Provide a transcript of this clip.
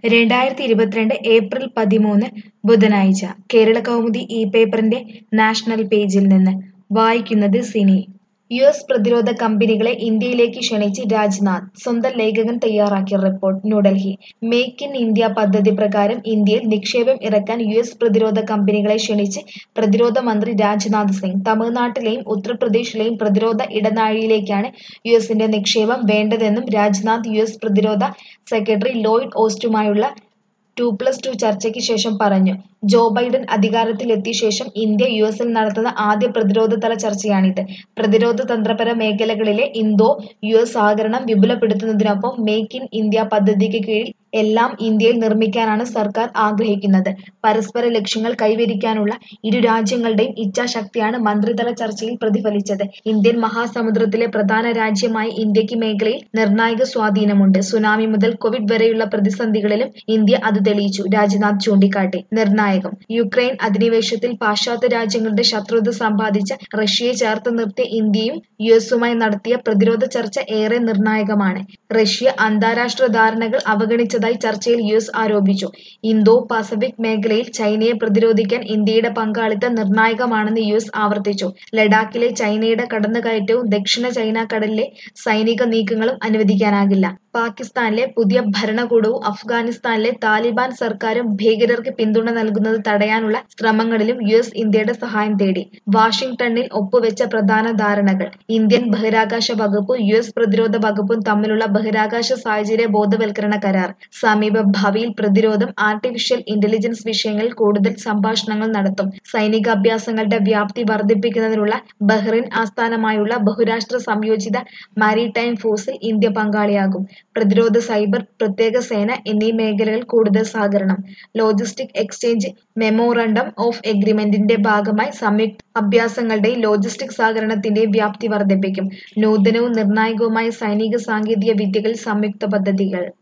രണ്ടായിരത്തി ഇരുപത്തിരണ്ട് ഏപ്രിൽ പതിമൂന്ന് ബുധനാഴ്ച കേരള കൗമുദി ഈ പേപ്പറിന്റെ നാഷണൽ പേജിൽ നിന്ന് വായിക്കുന്നത് സിനി യു എസ് പ്രതിരോധ കമ്പനികളെ ഇന്ത്യയിലേക്ക് ക്ഷണിച്ച് രാജ്നാഥ് സ്വന്തം ലേഖകൻ തയ്യാറാക്കിയ report New Delhi make in India പദ്ധതി പ്രകാരം ഇന്ത്യയിൽ നിക്ഷേപം ഇറക്കാൻ യു എസ് പ്രതിരോധ കമ്പനികളെ ക്ഷണിച്ച് പ്രതിരോധ മന്ത്രി രാജ്നാഥ് സിംഗ് തമിഴ്നാട്ടിലെയും ഉത്തർപ്രദേശിലെയും പ്രതിരോധ ഇടനാഴിയിലേക്കാണ് യു എസിന്റെ നിക്ഷേപം വേണ്ടതെന്നും രാജ്നാഥ് യു എസ് പ്രതിരോധ സെക്രട്ടറി ലോയിഡ് ഓസ്റ്റുമായുള്ള ടു പ്ലസ് ടു ചർച്ചയ്ക്ക് ശേഷം പറഞ്ഞു ജോ ബൈഡൻ അധികാരത്തിലെത്തിയ ശേഷം ഇന്ത്യ യു എസിൽ നടത്തുന്ന ആദ്യ പ്രതിരോധതല ചർച്ചയാണിത് പ്രതിരോധ തന്ത്രപര മേഖലകളിലെ ഇന്തോ യു എസ് സഹകരണം വിപുലപ്പെടുത്തുന്നതിനൊപ്പം മേക്ക് ഇൻ ഇന്ത്യ പദ്ധതിക്ക് കീഴിൽ എല്ലാം ഇന്ത്യയിൽ നിർമ്മിക്കാനാണ് സർക്കാർ ആഗ്രഹിക്കുന്നത് പരസ്പര ലക്ഷ്യങ്ങൾ കൈവരിക്കാനുള്ള ഇരു രാജ്യങ്ങളുടെയും ഇച്ഛാശക്തിയാണ് മന്ത്രിതല ചർച്ചയിൽ പ്രതിഫലിച്ചത് ഇന്ത്യൻ മഹാസമുദ്രത്തിലെ പ്രധാന രാജ്യമായ ഇന്ത്യക്ക് മേഖലയിൽ നിർണായക സ്വാധീനമുണ്ട് സുനാമി മുതൽ കോവിഡ് വരെയുള്ള പ്രതിസന്ധികളിലും ഇന്ത്യ അത് തെളിയിച്ചു രാജ്നാഥ് ചൂണ്ടിക്കാട്ടി നിർണായകം യുക്രൈൻ അധിനിവേശത്തിൽ പാശ്ചാത്യ രാജ്യങ്ങളുടെ ശത്രുത സമ്പാദിച്ച റഷ്യയെ ചേർത്ത് നിർത്തിയ ഇന്ത്യയും യു എസുമായി നടത്തിയ പ്രതിരോധ ചർച്ച ഏറെ നിർണായകമാണ് റഷ്യ അന്താരാഷ്ട്ര ധാരണകൾ അവഗണിച്ചതായി ചർച്ചയിൽ യു എസ് ആരോപിച്ചു ഇന്തോ പസഫിക് മേഖലയിൽ ചൈനയെ പ്രതിരോധിക്കാൻ ഇന്ത്യയുടെ പങ്കാളിത്തം നിർണായകമാണെന്ന് യു എസ് ആവർത്തിച്ചു ലഡാക്കിലെ ചൈനയുടെ കടന്നുകയറ്റവും ദക്ഷിണ ചൈന കടലിലെ സൈനിക നീക്കങ്ങളും അനുവദിക്കാനാകില്ല പാകിസ്ഥാനിലെ പുതിയ ഭരണകൂടവും അഫ്ഗാനിസ്ഥാനിലെ താലിബാൻ സർക്കാരും ഭീകരർക്ക് പിന്തുണ നൽകുന്നത് തടയാനുള്ള ശ്രമങ്ങളിലും യു എസ് ഇന്ത്യയുടെ സഹായം തേടി വാഷിംഗ്ടണിൽ ഒപ്പുവെച്ച പ്രധാന ധാരണകൾ ഇന്ത്യൻ ബഹിരാകാശ വകുപ്പും യു എസ് പ്രതിരോധ വകുപ്പും തമ്മിലുള്ള ബഹിരാകാശ സാഹചര്യ ബോധവൽക്കരണ കരാർ സമീപ ഭാവിയിൽ പ്രതിരോധം ആർട്ടിഫിഷ്യൽ ഇന്റലിജൻസ് വിഷയങ്ങളിൽ കൂടുതൽ സംഭാഷണങ്ങൾ നടത്തും സൈനിക അഭ്യാസങ്ങളുടെ വ്യാപ്തി വർദ്ധിപ്പിക്കുന്നതിനുള്ള ബഹ്റിൻ ആസ്ഥാനമായുള്ള ബഹുരാഷ്ട്ര സംയോജിത മാരിടൈം ഫോഴ്സിൽ ഇന്ത്യ പങ്കാളിയാകും പ്രതിരോധ സൈബർ പ്രത്യേക സേന എന്നീ മേഖലകളിൽ കൂടുതൽ സഹകരണം ലോജിസ്റ്റിക് എക്സ്ചേഞ്ച് മെമ്മോറണ്ടം ഓഫ് എഗ്രിമെന്റിന്റെ ഭാഗമായി സംയുക്ത അഭ്യാസങ്ങളുടെയും ലോജിസ്റ്റിക് സഹകരണത്തിന്റെയും വ്യാപ്തി വർദ്ധിപ്പിക്കും നൂതനവും നിർണായകവുമായ സൈനിക സാങ്കേതിക വിദ്യകളിൽ സംയുക്ത പദ്ധതികൾ